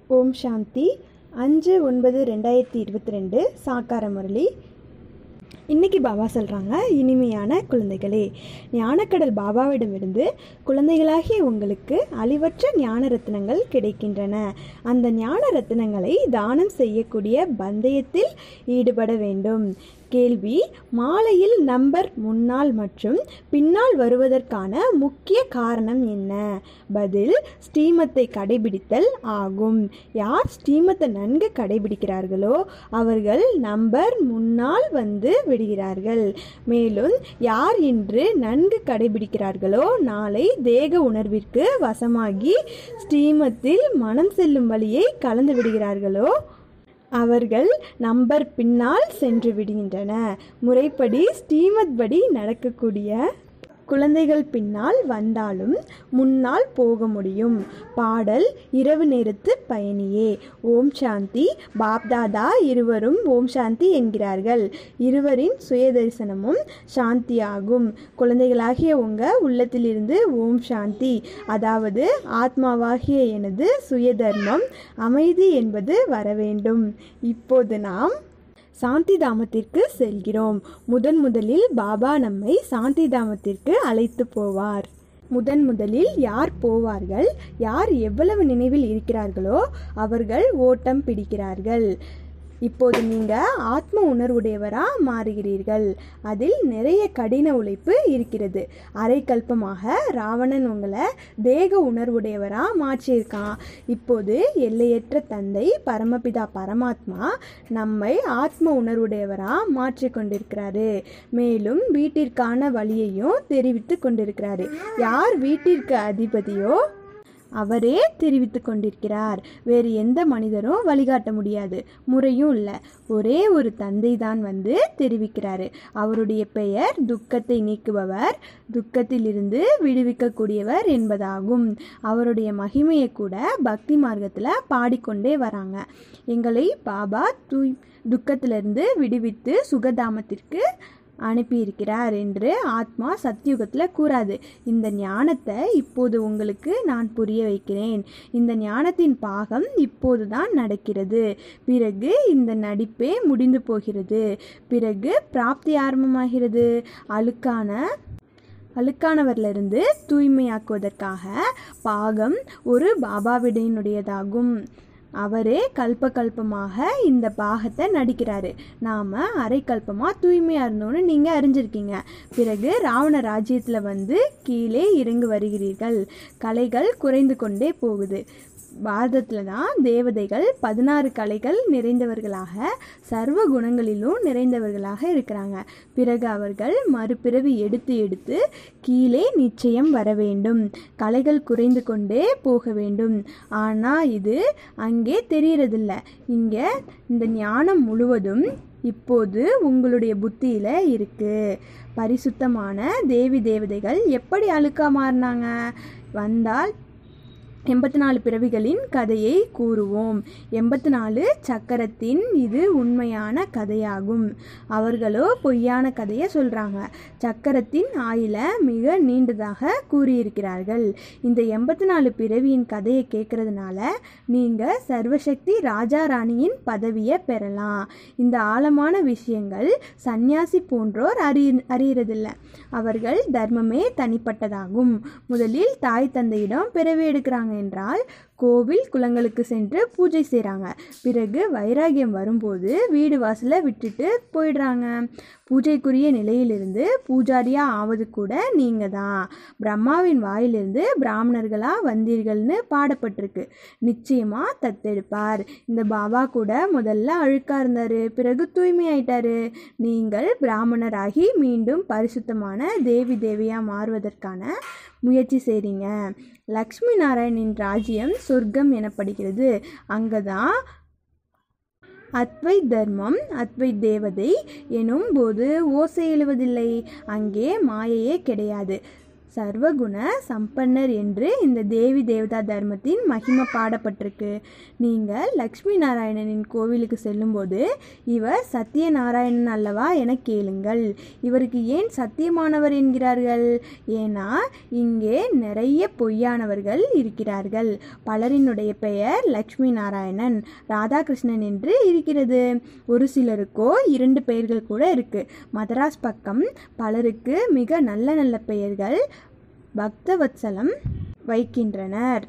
ஓம் சாந்தி அஞ்சு ஒன்பது ரெண்டாயிரத்தி இருபத்தி ரெண்டு சாக்கார முரளி இன்னைக்கு பாபா சொல்கிறாங்க இனிமையான குழந்தைகளே ஞானக்கடல் பாபாவிடமிருந்து குழந்தைகளாகிய உங்களுக்கு அழிவற்ற ஞான ரத்தினங்கள் கிடைக்கின்றன அந்த ஞான ரத்தினங்களை தானம் செய்யக்கூடிய பந்தயத்தில் ஈடுபட வேண்டும் கேள்வி மாலையில் நம்பர் முன்னால் மற்றும் பின்னால் வருவதற்கான முக்கிய காரணம் என்ன பதில் ஸ்ரீமத்தை கடைபிடித்தல் ஆகும் யார் ஸ்ரீமத்தை நன்கு கடைபிடிக்கிறார்களோ அவர்கள் நம்பர் முன்னால் வந்து விடுகிறார்கள் மேலும் யார் இன்று நன்கு கடைபிடிக்கிறார்களோ நாளை தேக உணர்விற்கு வசமாகி ஸ்ரீமத்தில் மனம் செல்லும் வழியை கலந்து விடுகிறார்களோ அவர்கள் நம்பர் பின்னால் சென்று விடுகின்றன முறைப்படி ஸ்ரீமத் படி நடக்கக்கூடிய குழந்தைகள் பின்னால் வந்தாலும் முன்னால் போக முடியும் பாடல் இரவு நேரத்து பயணியே ஓம் சாந்தி பாப்தாதா இருவரும் ஓம் சாந்தி என்கிறார்கள் இருவரின் சுயதரிசனமும் சாந்தியாகும் குழந்தைகளாகிய உங்க உள்ளத்திலிருந்து ஓம் சாந்தி அதாவது ஆத்மாவாகிய எனது சுயதர்மம் அமைதி என்பது வர வேண்டும் இப்போது நாம் சாந்தி தாமத்திற்கு செல்கிறோம் முதன் முதலில் பாபா நம்மை சாந்தி தாமத்திற்கு அழைத்து போவார் முதன் முதலில் யார் போவார்கள் யார் எவ்வளவு நினைவில் இருக்கிறார்களோ அவர்கள் ஓட்டம் பிடிக்கிறார்கள் இப்போது நீங்கள் ஆத்ம உணர்வுடையவராக மாறுகிறீர்கள் அதில் நிறைய கடின உழைப்பு இருக்கிறது அரைக்கல்பமாக ராவணன் உங்களை தேக உணர்வுடையவராக மாற்றியிருக்கான் இப்போது எல்லையற்ற தந்தை பரமபிதா பரமாத்மா நம்மை ஆத்ம உணர்வுடையவராக மாற்றி கொண்டிருக்கிறாரு மேலும் வீட்டிற்கான வழியையும் தெரிவித்து கொண்டிருக்கிறாரு யார் வீட்டிற்கு அதிபதியோ அவரே தெரிவித்து கொண்டிருக்கிறார் வேறு எந்த மனிதரும் வழிகாட்ட முடியாது முறையும் இல்லை ஒரே ஒரு தந்தை தான் வந்து தெரிவிக்கிறாரு அவருடைய பெயர் துக்கத்தை நீக்குபவர் துக்கத்திலிருந்து விடுவிக்கக்கூடியவர் என்பதாகும் அவருடைய மகிமையை கூட பக்தி மார்க்கத்தில் பாடிக்கொண்டே வராங்க எங்களை பாபா தூய் துக்கத்திலிருந்து விடுவித்து சுகதாமத்திற்கு அனுப்பியிருக்கிறார் என்று ஆத்மா சத்தியுகத்தில் கூறாது இந்த ஞானத்தை இப்போது உங்களுக்கு நான் புரிய வைக்கிறேன் இந்த ஞானத்தின் பாகம் இப்போது தான் நடக்கிறது பிறகு இந்த நடிப்பே முடிந்து போகிறது பிறகு பிராப்தி ஆரம்பமாகிறது அழுக்கான அழுக்கானவரிலிருந்து தூய்மையாக்குவதற்காக பாகம் ஒரு பாபாவிடையினுடையதாகும் அவரே கல்ப கல்பமாக இந்த பாகத்தை நடிக்கிறாரு நாம் அரைக்கல்பமாக தூய்மையாக இருந்தோன்னு நீங்கள் அறிஞ்சிருக்கீங்க பிறகு ராவண ராஜ்யத்தில் வந்து கீழே இறங்கி வருகிறீர்கள் கலைகள் குறைந்து கொண்டே போகுது பாரதத்தில் தான் தேவதைகள் பதினாறு கலைகள் நிறைந்தவர்களாக சர்வ குணங்களிலும் நிறைந்தவர்களாக இருக்கிறாங்க பிறகு அவர்கள் மறுபிறவி எடுத்து எடுத்து கீழே நிச்சயம் வர வேண்டும் கலைகள் குறைந்து கொண்டே போக வேண்டும் ஆனால் இது அங்கே தெரியறதில்ல இங்கே இந்த ஞானம் முழுவதும் இப்போது உங்களுடைய புத்தியில் இருக்கு பரிசுத்தமான தேவி தேவதைகள் எப்படி அழுக்கா மாறினாங்க வந்தால் எண்பத்தி நாலு பிறவிகளின் கதையை கூறுவோம் எண்பத்தி நாலு சக்கரத்தின் இது உண்மையான கதையாகும் அவர்களோ பொய்யான கதையை சொல்கிறாங்க சக்கரத்தின் ஆயில மிக நீண்டதாக கூறியிருக்கிறார்கள் இந்த எண்பத்தி நாலு பிறவியின் கதையை கேட்கறதுனால நீங்கள் சர்வசக்தி ராஜா ராணியின் பதவியை பெறலாம் இந்த ஆழமான விஷயங்கள் சந்நியாசி போன்றோர் அறி அறியறதில்ல அவர்கள் தர்மமே தனிப்பட்டதாகும் முதலில் தாய் தந்தையிடம் பிறவி எடுக்கிறாங்க என்றால் கோவில் குளங்களுக்கு சென்று பூஜை செய்கிறாங்க பிறகு வைராகியம் வரும்போது வீடு வாசலை விட்டுட்டு போயிடுறாங்க பூஜைக்குரிய நிலையிலிருந்து பூஜாரியாக ஆவது கூட நீங்கள் தான் பிரம்மாவின் வாயிலிருந்து பிராமணர்களாக வந்தீர்கள்னு பாடப்பட்டிருக்கு நிச்சயமாக தத்தெடுப்பார் இந்த பாபா கூட முதல்ல அழுக்காக இருந்தார் பிறகு தூய்மையாயிட்டாரு நீங்கள் பிராமணராகி மீண்டும் பரிசுத்தமான தேவி தேவியாக மாறுவதற்கான முயற்சி செய்கிறீங்க லக்ஷ்மி நாராயணின் ராஜ்யம் சொர்க்கம் எனப்படுகிறது அங்கே தான் அத்வை தர்மம் அத்வை தேவதை எனும் போது ஓசை எழுவதில்லை அங்கே மாயையே கிடையாது சர்வகுண சம்பன்னர் என்று இந்த தேவி தேவதா தர்மத்தின் மகிமை பாடப்பட்டிருக்கு நீங்கள் லக்ஷ்மி நாராயணனின் கோவிலுக்கு செல்லும்போது இவர் சத்தியநாராயணன் அல்லவா என கேளுங்கள் இவருக்கு ஏன் சத்தியமானவர் என்கிறார்கள் ஏன்னா இங்கே நிறைய பொய்யானவர்கள் இருக்கிறார்கள் பலரினுடைய பெயர் லக்ஷ்மி நாராயணன் ராதாகிருஷ்ணன் என்று இருக்கிறது ஒரு சிலருக்கோ இரண்டு பெயர்கள் கூட இருக்கு மதராஸ் பக்கம் பலருக்கு மிக நல்ல நல்ல பெயர்கள் பக்தவத்சலம் வைக்கின்றனர்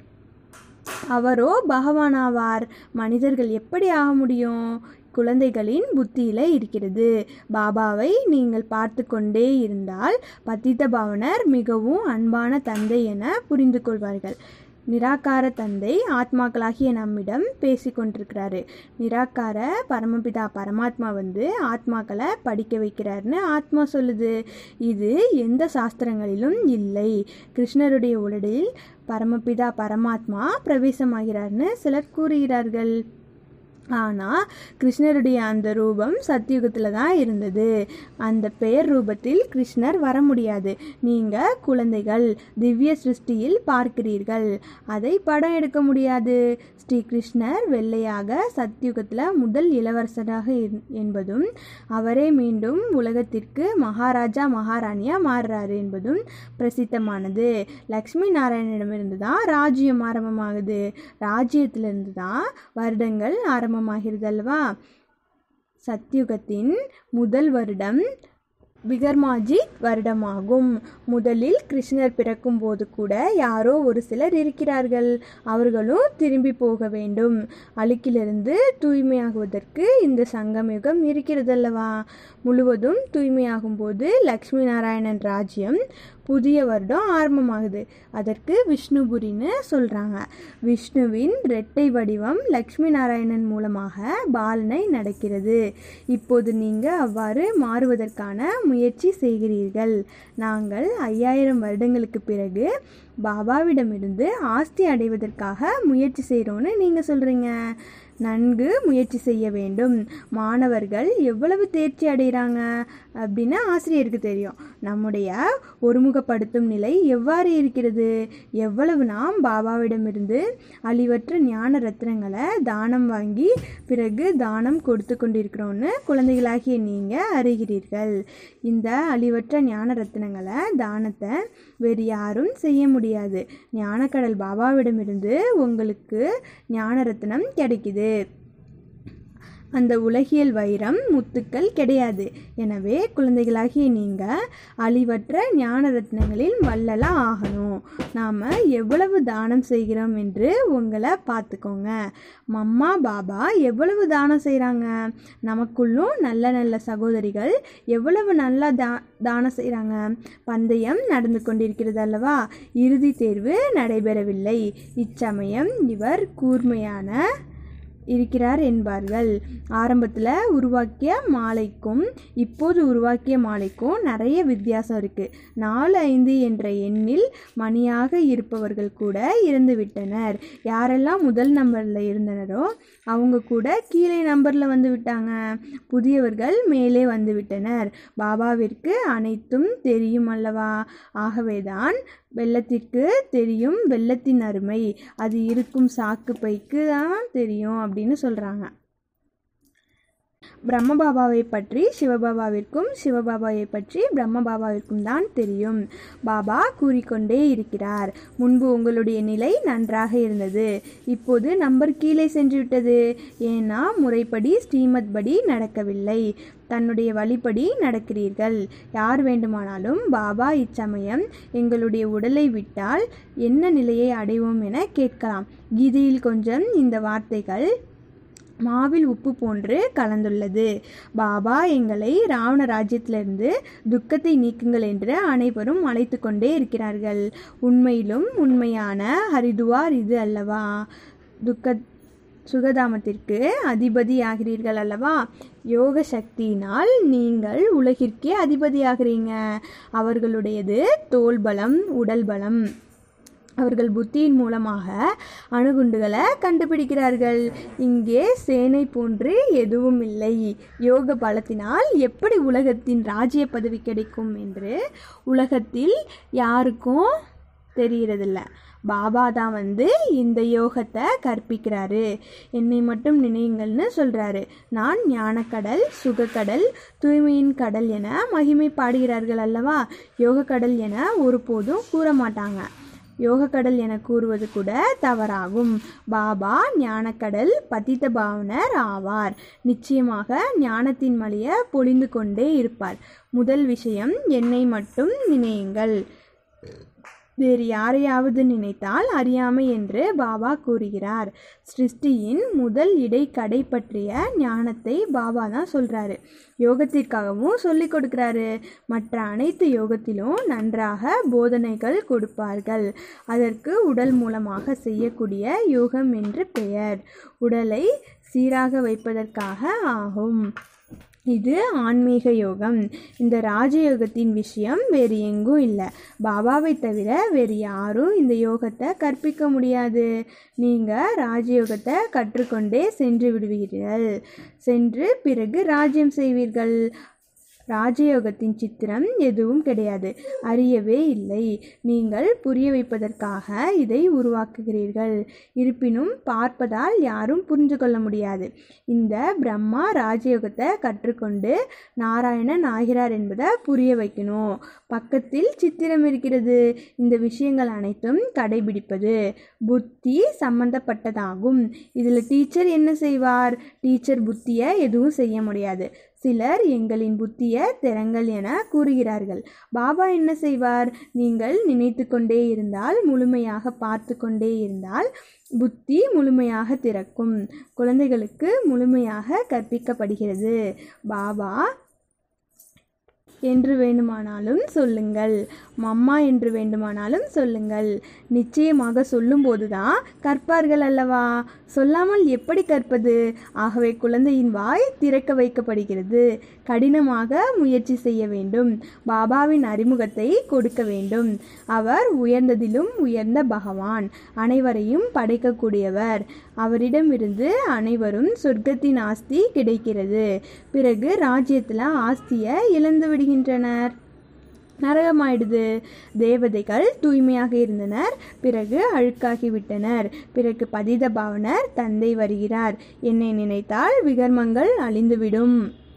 அவரோ பகவானாவார் மனிதர்கள் எப்படி ஆக முடியும் குழந்தைகளின் புத்தியில இருக்கிறது பாபாவை நீங்கள் பார்த்து கொண்டே இருந்தால் பத்தித்த பாவனர் மிகவும் அன்பான தந்தை என புரிந்து கொள்வார்கள் நிராகார தந்தை ஆத்மாக்களாகிய நம்மிடம் பேசி கொண்டிருக்கிறாரு நிராகார பரமபிதா பரமாத்மா வந்து ஆத்மாக்களை படிக்க வைக்கிறாருன்னு ஆத்மா சொல்லுது இது எந்த சாஸ்திரங்களிலும் இல்லை கிருஷ்ணருடைய உடலில் பரமபிதா பரமாத்மா பிரவேசமாகிறார்னு சிலர் கூறுகிறார்கள் ஆனால் கிருஷ்ணருடைய அந்த ரூபம் சத்தியுகத்தில் தான் இருந்தது அந்த பெயர் ரூபத்தில் கிருஷ்ணர் வர முடியாது நீங்கள் குழந்தைகள் திவ்ய சிருஷ்டியில் பார்க்கிறீர்கள் அதை படம் எடுக்க முடியாது ஸ்ரீ கிருஷ்ணர் வெள்ளையாக சத்தியுகத்தில் முதல் இளவரசராக இரு- என்பதும் அவரே மீண்டும் உலகத்திற்கு மகாராஜா மகாராணியா மாறுறாரு என்பதும் பிரசித்தமானது லக்ஷ்மி நாராயணனிடமிருந்து தான் ராஜ்யம் ஆரம்பமாகுது ராஜ்யத்திலிருந்து தான் வருடங்கள் ஆரம்பமாகிறது அல்லவா சத்யுகத்தின் முதல் வருடம் விகர்மாஜித் வருடமாகும் முதலில் கிருஷ்ணர் பிறக்கும் போது கூட யாரோ ஒரு சிலர் இருக்கிறார்கள் அவர்களும் திரும்பி போக வேண்டும் அழுக்கிலிருந்து தூய்மையாகுவதற்கு இந்த சங்கமயுகம் இருக்கிறதல்லவா முழுவதும் தூய்மையாகும் போது லக்ஷ்மி நாராயணன் ராஜ்யம் புதிய வருடம் ஆரம்பமாகுது அதற்கு விஷ்ணுபுரின்னு சொல்கிறாங்க விஷ்ணுவின் இரட்டை வடிவம் லக்ஷ்மி நாராயணன் மூலமாக பாலனை நடக்கிறது இப்போது நீங்கள் அவ்வாறு மாறுவதற்கான முயற்சி செய்கிறீர்கள் நாங்கள் ஐயாயிரம் வருடங்களுக்கு பிறகு பாபாவிடமிருந்து ஆஸ்தி அடைவதற்காக முயற்சி செய்கிறோன்னு நீங்கள் சொல்கிறீங்க நன்கு முயற்சி செய்ய வேண்டும் மாணவர்கள் எவ்வளவு தேர்ச்சி அடைகிறாங்க அப்படின்னு ஆசிரியருக்கு தெரியும் நம்முடைய ஒருமுகப்படுத்தும் நிலை எவ்வாறு இருக்கிறது எவ்வளவு நாம் பாபாவிடமிருந்து அழிவற்ற ஞான ரத்னங்களை தானம் வாங்கி பிறகு தானம் கொடுத்து கொண்டிருக்கிறோன்னு குழந்தைகளாகிய நீங்கள் அறிகிறீர்கள் இந்த அழிவற்ற ஞான ரத்னங்களை தானத்தை வேறு யாரும் செய்ய முடியாது ஞானக்கடல் பாபாவிடமிருந்து உங்களுக்கு ஞான ரத்னம் கிடைக்குது அந்த உலகியல் வைரம் முத்துக்கள் கிடையாது எனவே குழந்தைகளாகிய நீங்கள் அழிவற்ற ஞான ரத்னங்களில் வள்ளலா ஆகணும் நாம் எவ்வளவு தானம் செய்கிறோம் என்று உங்களை பார்த்துக்கோங்க மம்மா பாபா எவ்வளவு தானம் செய்கிறாங்க நமக்குள்ளும் நல்ல நல்ல சகோதரிகள் எவ்வளவு நல்லா தா தானம் செய்கிறாங்க பந்தயம் நடந்து கொண்டிருக்கிறது அல்லவா இறுதி தேர்வு நடைபெறவில்லை இச்சமயம் இவர் கூர்மையான இருக்கிறார் என்பார்கள் ஆரம்பத்தில் உருவாக்கிய மாலைக்கும் இப்போது உருவாக்கிய மாலைக்கும் நிறைய வித்தியாசம் இருக்குது நாலு ஐந்து என்ற எண்ணில் மணியாக இருப்பவர்கள் கூட இறந்து விட்டனர் யாரெல்லாம் முதல் நம்பரில் இருந்தனரோ அவங்க கூட கீழே நம்பரில் வந்து விட்டாங்க புதியவர்கள் மேலே வந்து விட்டனர் பாபாவிற்கு அனைத்தும் தெரியும் அல்லவா ஆகவேதான் வெள்ளத்திற்கு தெரியும் வெள்ளத்தின் அருமை அது இருக்கும் சாக்கு பைக்கு தான் தெரியும் அப்படின்னு சொல்கிறாங்க பிரம்மபாபாவை பற்றி சிவபாபாவிற்கும் சிவபாபாவை பற்றி பிரம்மபாபாவிற்கும் தான் தெரியும் பாபா கூறிக்கொண்டே இருக்கிறார் முன்பு உங்களுடைய நிலை நன்றாக இருந்தது இப்போது நம்பர் கீழே சென்று விட்டது ஏன்னா முறைப்படி ஸ்ரீமத் படி நடக்கவில்லை தன்னுடைய வழிப்படி நடக்கிறீர்கள் யார் வேண்டுமானாலும் பாபா இச்சமயம் எங்களுடைய உடலை விட்டால் என்ன நிலையை அடைவோம் என கேட்கலாம் கீதையில் கொஞ்சம் இந்த வார்த்தைகள் மாவில் உப்பு போன்று கலந்துள்ளது பாபா எங்களை ராவண ராஜ்யத்திலிருந்து துக்கத்தை நீக்குங்கள் என்று அனைவரும் அழைத்து கொண்டே இருக்கிறார்கள் உண்மையிலும் உண்மையான ஹரிதுவார் இது அல்லவா துக்க சுகதாமத்திற்கு அதிபதி ஆகிறீர்கள் அல்லவா யோக சக்தியினால் நீங்கள் உலகிற்கே அதிபதி ஆகிறீங்க அவர்களுடையது தோல் பலம் உடல் பலம் அவர்கள் புத்தியின் மூலமாக அணுகுண்டுகளை கண்டுபிடிக்கிறார்கள் இங்கே சேனை போன்று எதுவும் இல்லை யோக பலத்தினால் எப்படி உலகத்தின் ராஜ்ய பதவி கிடைக்கும் என்று உலகத்தில் யாருக்கும் தெரியறதில்ல பாபா தான் வந்து இந்த யோகத்தை கற்பிக்கிறாரு என்னை மட்டும் நினையுங்கள்னு சொல்கிறாரு நான் ஞானக்கடல் சுகக்கடல் தூய்மையின் கடல் என மகிமை பாடுகிறார்கள் அல்லவா யோகக்கடல் என ஒருபோதும் கூற மாட்டாங்க யோகக்கடல் என கூறுவது கூட தவறாகும் பாபா ஞானக்கடல் பதித்த பாவனர் ஆவார் நிச்சயமாக ஞானத்தின் மலைய பொழிந்து கொண்டே இருப்பார் முதல் விஷயம் என்னை மட்டும் நினையுங்கள் வேறு யாரையாவது நினைத்தால் அறியாமை என்று பாபா கூறுகிறார் சிருஷ்டியின் முதல் இடைக்கடை பற்றிய ஞானத்தை பாபா தான் சொல்கிறாரு யோகத்திற்காகவும் சொல்லி கொடுக்குறாரு மற்ற அனைத்து யோகத்திலும் நன்றாக போதனைகள் கொடுப்பார்கள் அதற்கு உடல் மூலமாக செய்யக்கூடிய யோகம் என்று பெயர் உடலை சீராக வைப்பதற்காக ஆகும் இது ஆன்மீக யோகம் இந்த ராஜயோகத்தின் விஷயம் வேறு எங்கும் இல்லை பாபாவை தவிர வேறு யாரும் இந்த யோகத்தை கற்பிக்க முடியாது நீங்கள் ராஜயோகத்தை கற்றுக்கொண்டே சென்று விடுவீர்கள் சென்று பிறகு ராஜ்யம் செய்வீர்கள் ராஜயோகத்தின் சித்திரம் எதுவும் கிடையாது அறியவே இல்லை நீங்கள் புரிய வைப்பதற்காக இதை உருவாக்குகிறீர்கள் இருப்பினும் பார்ப்பதால் யாரும் புரிந்து கொள்ள முடியாது இந்த பிரம்மா ராஜயோகத்தை கற்றுக்கொண்டு நாராயணன் ஆகிறார் என்பதை புரிய வைக்கணும் பக்கத்தில் சித்திரம் இருக்கிறது இந்த விஷயங்கள் அனைத்தும் கடைபிடிப்பது புத்தி சம்பந்தப்பட்டதாகும் இதில் டீச்சர் என்ன செய்வார் டீச்சர் புத்தியை எதுவும் செய்ய முடியாது சிலர் எங்களின் புத்திய திறங்கள் என கூறுகிறார்கள் பாபா என்ன செய்வார் நீங்கள் நினைத்து கொண்டே இருந்தால் முழுமையாக பார்த்து கொண்டே இருந்தால் புத்தி முழுமையாக திறக்கும் குழந்தைகளுக்கு முழுமையாக கற்பிக்கப்படுகிறது பாபா என்று வேண்டுமானாலும் சொல்லுங்கள் மம்மா என்று வேண்டுமானாலும் சொல்லுங்கள் நிச்சயமாக சொல்லும்போது தான் கற்பார்கள் அல்லவா சொல்லாமல் எப்படி கற்பது ஆகவே குழந்தையின் வாய் திறக்க வைக்கப்படுகிறது கடினமாக முயற்சி செய்ய வேண்டும் பாபாவின் அறிமுகத்தை கொடுக்க வேண்டும் அவர் உயர்ந்ததிலும் உயர்ந்த பகவான் அனைவரையும் படைக்கக்கூடியவர் அவரிடமிருந்து அனைவரும் சொர்க்கத்தின் ஆஸ்தி கிடைக்கிறது பிறகு ராஜ்யத்தில் ஆஸ்தியை இழந்து விடுகின்றனர் நரகமாயிடுது தேவதைகள் தூய்மையாக இருந்தனர் பிறகு அழுக்காகிவிட்டனர் பிறகு பதித பாவனர் தந்தை வருகிறார் என்னை நினைத்தால் விகர்மங்கள் அழிந்துவிடும்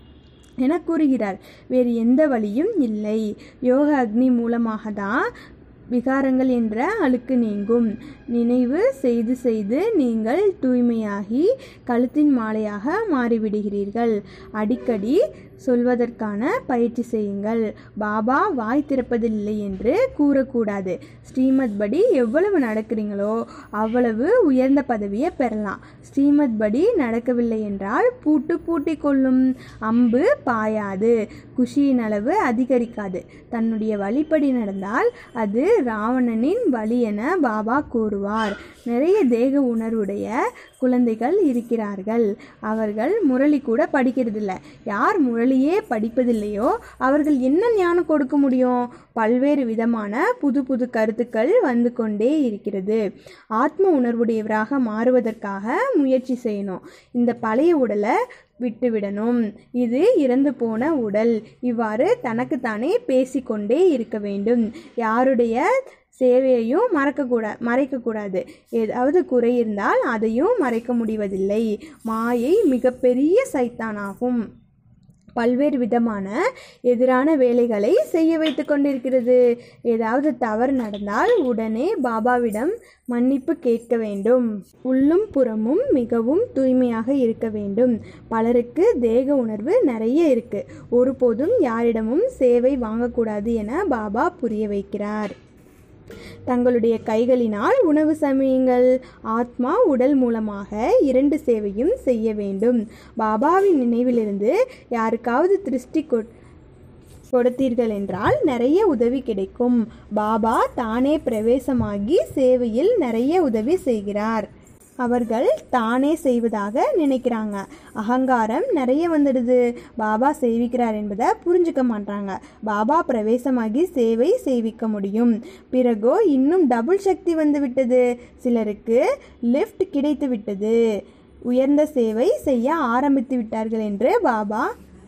என கூறுகிறார் வேறு எந்த வழியும் இல்லை யோக அக்னி மூலமாக தான் விகாரங்கள் என்ற அழுக்கு நீங்கும் நினைவு செய்து செய்து நீங்கள் தூய்மையாகி கழுத்தின் மாலையாக மாறிவிடுகிறீர்கள் அடிக்கடி சொல்வதற்கான பயிற்சி செய்யுங்கள் பாபா வாய் திறப்பதில்லை என்று கூறக்கூடாது ஸ்ரீமத் படி எவ்வளவு நடக்கிறீங்களோ அவ்வளவு உயர்ந்த பதவியை பெறலாம் ஸ்ரீமத் படி நடக்கவில்லை என்றால் பூட்டு பூட்டி கொள்ளும் அம்பு பாயாது குஷியின் அளவு அதிகரிக்காது தன்னுடைய வழிப்படி நடந்தால் அது ராவணனின் வழி என பாபா கூறுவார் நிறைய தேக உணர்வுடைய குழந்தைகள் இருக்கிறார்கள் அவர்கள் முரளி கூட படிக்கிறதில்ல யார் முரளியே படிப்பதில்லையோ அவர்கள் என்ன ஞானம் கொடுக்க முடியும் பல்வேறு விதமான புது புது கருத்துக்கள் வந்து கொண்டே இருக்கிறது ஆத்ம உணர்வுடையவராக மாறுவதற்காக முயற்சி செய்யணும் இந்த பழைய உடலை விட்டுவிடணும் இது இறந்து போன உடல் இவ்வாறு தனக்குத்தானே பேசிக்கொண்டே இருக்க வேண்டும் யாருடைய சேவையையும் மறக்கக்கூடா மறைக்கக்கூடாது ஏதாவது குறை இருந்தால் அதையும் மறைக்க முடிவதில்லை மாயை மிகப்பெரிய சைத்தானாகும் பல்வேறு விதமான எதிரான வேலைகளை செய்ய வைத்து கொண்டிருக்கிறது ஏதாவது தவறு நடந்தால் உடனே பாபாவிடம் மன்னிப்பு கேட்க வேண்டும் உள்ளும் புறமும் மிகவும் தூய்மையாக இருக்க வேண்டும் பலருக்கு தேக உணர்வு நிறைய இருக்கு ஒருபோதும் யாரிடமும் சேவை வாங்கக்கூடாது என பாபா புரிய வைக்கிறார் தங்களுடைய கைகளினால் உணவு சமையுங்கள் ஆத்மா உடல் மூலமாக இரண்டு சேவையும் செய்ய வேண்டும் பாபாவின் நினைவிலிருந்து யாருக்காவது திருஷ்டி கொ கொடுத்தீர்கள் என்றால் நிறைய உதவி கிடைக்கும் பாபா தானே பிரவேசமாகி சேவையில் நிறைய உதவி செய்கிறார் அவர்கள் தானே செய்வதாக நினைக்கிறாங்க அகங்காரம் நிறைய வந்துடுது பாபா சேவிக்கிறார் என்பதை புரிஞ்சுக்க மாட்டாங்க பாபா பிரவேசமாகி சேவை செய்விக்க முடியும் பிறகோ இன்னும் டபுள் சக்தி வந்து விட்டது சிலருக்கு லிஃப்ட் கிடைத்து விட்டது உயர்ந்த சேவை செய்ய ஆரம்பித்து விட்டார்கள் என்று பாபா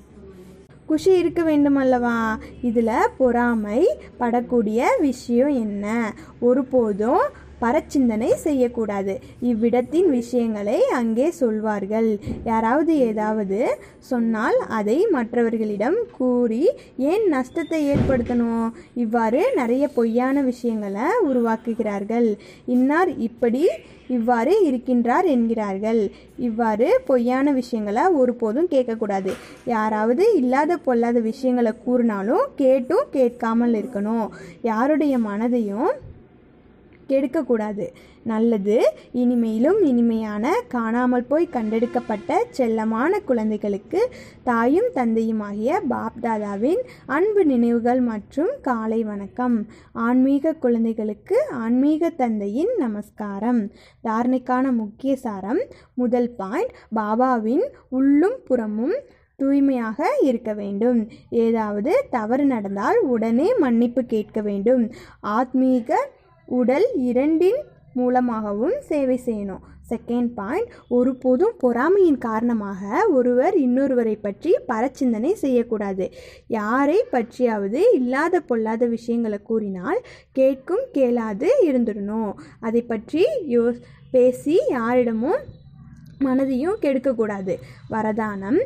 குஷி இருக்க வேண்டும் அல்லவா இதில் பொறாமை படக்கூடிய விஷயம் என்ன ஒருபோதும் பரச்சிந்தனை செய்யக்கூடாது இவ்விடத்தின் விஷயங்களை அங்கே சொல்வார்கள் யாராவது ஏதாவது சொன்னால் அதை மற்றவர்களிடம் கூறி ஏன் நஷ்டத்தை ஏற்படுத்தணும் இவ்வாறு நிறைய பொய்யான விஷயங்களை உருவாக்குகிறார்கள் இன்னார் இப்படி இவ்வாறு இருக்கின்றார் என்கிறார்கள் இவ்வாறு பொய்யான விஷயங்களை ஒருபோதும் கேட்கக்கூடாது யாராவது இல்லாத பொல்லாத விஷயங்களை கூறினாலும் கேட்டும் கேட்காமல் இருக்கணும் யாருடைய மனதையும் கெடுக்கக்கூடாது நல்லது இனிமையிலும் இனிமையான காணாமல் போய் கண்டெடுக்கப்பட்ட செல்லமான குழந்தைகளுக்கு தாயும் தந்தையுமாகிய பாப்தாதாவின் அன்பு நினைவுகள் மற்றும் காலை வணக்கம் ஆன்மீக குழந்தைகளுக்கு ஆன்மீக தந்தையின் நமஸ்காரம் தாரணைக்கான முக்கிய சாரம் முதல் பாயிண்ட் பாபாவின் உள்ளும் புறமும் தூய்மையாக இருக்க வேண்டும் ஏதாவது தவறு நடந்தால் உடனே மன்னிப்பு கேட்க வேண்டும் ஆத்மீக உடல் இரண்டின் மூலமாகவும் சேவை செய்யணும் செகண்ட் பாயிண்ட் ஒருபோதும் பொறாமையின் காரணமாக ஒருவர் இன்னொருவரை பற்றி பரச்சிந்தனை செய்யக்கூடாது யாரை பற்றியாவது இல்லாத பொல்லாத விஷயங்களை கூறினால் கேட்கும் கேளாது இருந்துடணும் அதை பற்றி யோ பேசி யாரிடமும் மனதையும் கெடுக்கக்கூடாது வரதானம்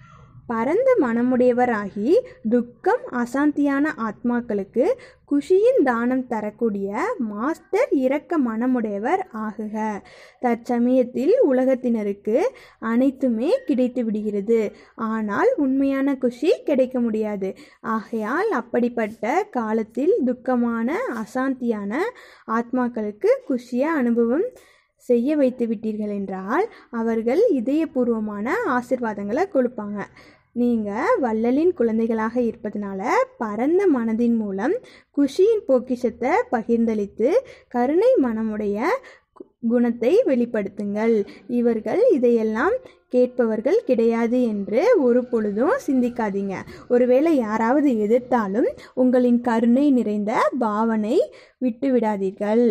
பரந்த மனமுடையவராகி துக்கம் அசாந்தியான ஆத்மாக்களுக்கு குஷியின் தானம் தரக்கூடிய மாஸ்டர் இரக்க மனமுடையவர் ஆகுக தற்சமயத்தில் உலகத்தினருக்கு அனைத்துமே கிடைத்து விடுகிறது ஆனால் உண்மையான குஷி கிடைக்க முடியாது ஆகையால் அப்படிப்பட்ட காலத்தில் துக்கமான அசாந்தியான ஆத்மாக்களுக்கு குஷிய அனுபவம் செய்ய வைத்து விட்டீர்கள் என்றால் அவர்கள் இதயபூர்வமான ஆசிர்வாதங்களை கொடுப்பாங்க நீங்கள் வள்ளலின் குழந்தைகளாக இருப்பதனால பரந்த மனதின் மூலம் குஷியின் பொக்கிஷத்தை பகிர்ந்தளித்து கருணை மனமுடைய கு- குணத்தை வெளிப்படுத்துங்கள் இவர்கள் இதையெல்லாம் கேட்பவர்கள் கிடையாது என்று ஒரு பொழுதும் சிந்திக்காதீங்க ஒருவேளை யாராவது எதிர்த்தாலும் உங்களின் கருணை நிறைந்த பாவனை விட்டுவிடாதீர்கள்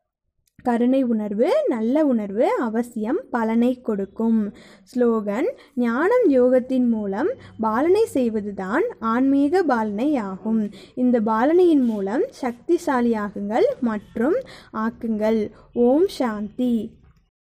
கருணை உணர்வு நல்ல உணர்வு அவசியம் பலனை கொடுக்கும் ஸ்லோகன் ஞானம் யோகத்தின் மூலம் பாலனை செய்வதுதான் ஆன்மீக பாலனை ஆகும் இந்த பாலனையின் மூலம் சக்திசாலியாகுங்கள் மற்றும் ஆக்குங்கள் ஓம் சாந்தி